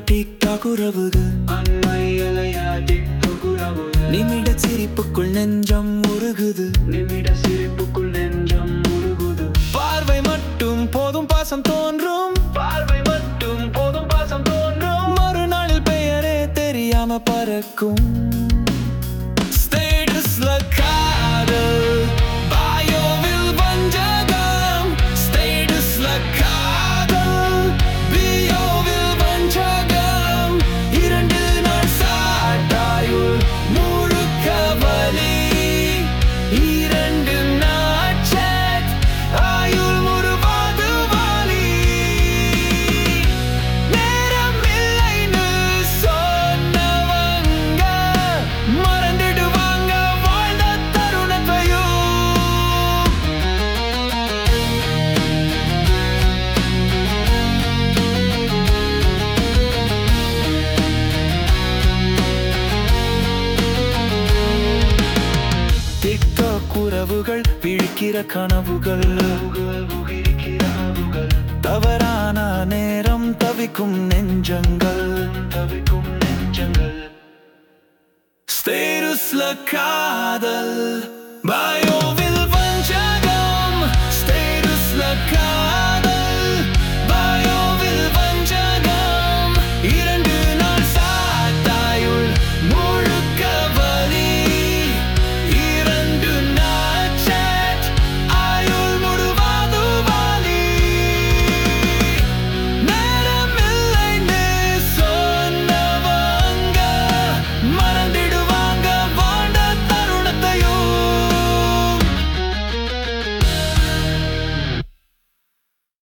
TikTok உறவுகள் அண்மை அலையா டிக்டாக் உறவுகள் நிமிட சிரிப்புக்குள் நெஞ்சம் உருகுது நிமிட சிரிப்புக்குள் நெஞ்சம் முருகுது பார்வை மட்டும் போதும் பாசம் தோன்றும் பார்வை மட்டும் போதும் பாசம் தோன்றும் மறுநாளில் பெயரே தெரியாம பறக்கும் ஸ்டேட்டஸ்ல காதல் பயோவில் வஞ்சகம் ஸ்டேட்டஸ்ல காதல் பியோவில் வஞ்சகம் இரண்டு நாள் சாட்டாயுள் முழுக்க வலி இரண்டு நாள் chat ஆயுள் முழுவது வலி நேரம் இல்லைன்னு சொன்னவங்க மறந்துடுவாங்க வாழ்ந்த தருணத்தையும் டிக்டாக் உறவுகள் விழிக்கிற கனவுகள் உகிரிக்கிற அவுகள் தவறான நேரம் தவிக்கும் நெஞ்சங்கள் தவிக்கும் நெஞ்சங்கள் ஸ்டேட்டஸ்ல காதல் பயோ